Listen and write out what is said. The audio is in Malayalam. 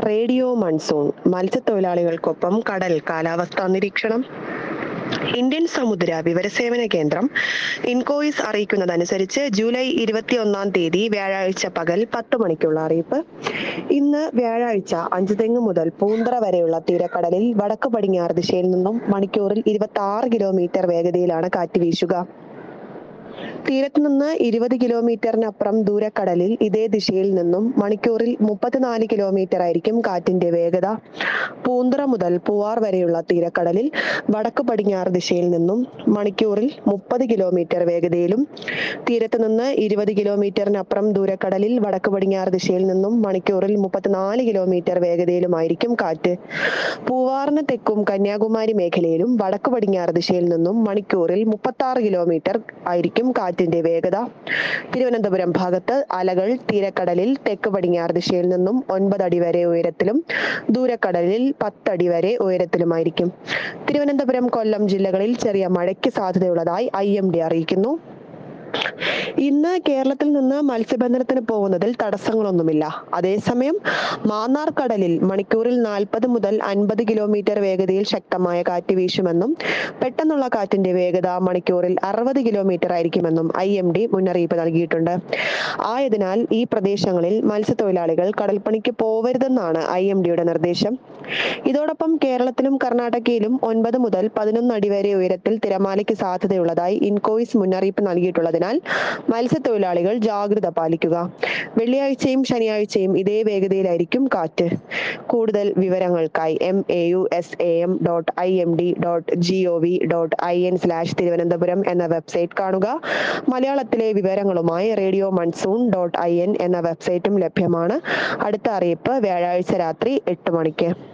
റേഡിയോ മൺസൂൺ മത്സ്യത്തൊഴിലാളികൾക്കൊപ്പം കടൽ കാലാവസ്ഥാ നിരീക്ഷണം ഇന്ത്യൻ സമുദ്ര വിവരസേവന കേന്ദ്രം ഇൻകോയിസ് അറിയിക്കുന്നതനുസരിച്ച് ജൂലൈ ഇരുപത്തിയൊന്നാം തീയതി വ്യാഴാഴ്ച പകൽ പത്ത് മണിക്കുള്ള അറിയിപ്പ് ഇന്ന് വ്യാഴാഴ്ച അഞ്ചുതെങ്ങ് മുതൽ പൂന്തറ വരെയുള്ള തീരക്കടലിൽ വടക്ക് പടിഞ്ഞാറ് ദിശയിൽ നിന്നും മണിക്കൂറിൽ ഇരുപത്തി ആറ് കിലോമീറ്റർ വേഗതയിലാണ് കാറ്റ് വീശുക തീരത്ത് നിന്ന് ഇരുപത് കിലോമീറ്ററിനപ്പുറം ദൂരക്കടലിൽ ഇതേ ദിശയിൽ നിന്നും മണിക്കൂറിൽ മുപ്പത്തിനാല് കിലോമീറ്റർ ആയിരിക്കും കാറ്റിന്റെ വേഗത പൂന്തറ മുതൽ പൂവാർ വരെയുള്ള തീരക്കടലിൽ വടക്ക് പടിഞ്ഞാറ് ദിശയിൽ നിന്നും മണിക്കൂറിൽ മുപ്പത് കിലോമീറ്റർ വേഗതയിലും തീരത്ത് നിന്ന് ഇരുപത് കിലോമീറ്ററിനപ്പുറം ദൂരക്കടലിൽ വടക്ക് പടിഞ്ഞാറ് ദിശയിൽ നിന്നും മണിക്കൂറിൽ മുപ്പത്തിനാല് കിലോമീറ്റർ വേഗതയിലുമായിരിക്കും കാറ്റ് പൂവാറിന് തെക്കും കന്യാകുമാരി മേഖലയിലും വടക്ക് പടിഞ്ഞാറ് ദിശയിൽ നിന്നും മണിക്കൂറിൽ മുപ്പത്തി ആറ് കിലോമീറ്റർ ആയിരിക്കും കാറ്റിന്റെ വേഗത തിരുവനന്തപുരം ഭാഗത്ത് അലകൾ തീരക്കടലിൽ തെക്ക് പടിഞ്ഞാറ് ദിശയിൽ നിന്നും ഒൻപത് അടി വരെ ഉയരത്തിലും ദൂരക്കടലിൽ പത്തടി വരെ ഉയരത്തിലുമായിരിക്കും തിരുവനന്തപുരം കൊല്ലം ജില്ലകളിൽ ചെറിയ മഴയ്ക്ക് സാധ്യതയുള്ളതായി ഐ എം ഡി അറിയിക്കുന്നു ഇന്ന് കേരളത്തിൽ നിന്ന് മത്സ്യബന്ധനത്തിന് പോകുന്നതിൽ തടസ്സങ്ങളൊന്നുമില്ല അതേസമയം മാന്നാർ കടലിൽ മണിക്കൂറിൽ നാൽപ്പത് മുതൽ അൻപത് കിലോമീറ്റർ വേഗതയിൽ ശക്തമായ കാറ്റ് വീശുമെന്നും പെട്ടെന്നുള്ള കാറ്റിന്റെ വേഗത മണിക്കൂറിൽ അറുപത് കിലോമീറ്റർ ആയിരിക്കുമെന്നും ഐ എം ഡി മുന്നറിയിപ്പ് നൽകിയിട്ടുണ്ട് ആയതിനാൽ ഈ പ്രദേശങ്ങളിൽ മത്സ്യത്തൊഴിലാളികൾ കടൽപ്പണിക്ക് പോവരുതെന്നാണ് ഐ എം ഡിയുടെ നിർദ്ദേശം ഇതോടൊപ്പം കേരളത്തിലും കർണാടകയിലും ഒൻപത് മുതൽ പതിനൊന്ന് അടി വരെ ഉയരത്തിൽ തിരമാലയ്ക്ക് സാധ്യതയുള്ളതായി ഇൻകോയിസ് മുന്നറിയിപ്പ് നൽകിയിട്ടുള്ളതിനാൽ മത്സ്യത്തൊഴിലാളികൾ ജാഗ്രത പാലിക്കുക വെള്ളിയാഴ്ചയും ശനിയാഴ്ചയും ഇതേ വേഗതയിലായിരിക്കും കാറ്റ് കൂടുതൽ വിവരങ്ങൾക്കായി M A U S A M dot I M D dot G O V dot I N slash Thiruvananthapuram എന്ന വെബ്സൈറ്റ് കാണുക മലയാളത്തിലെ വിവരങ്ങളുമായി radio monsoon dot I N എന്ന വെബ്സൈറ്റും ലഭ്യമാണ് അടുത്ത അറിയിപ്പ് വ്യാഴാഴ്ച രാത്രി എട്ട് മണിക്ക്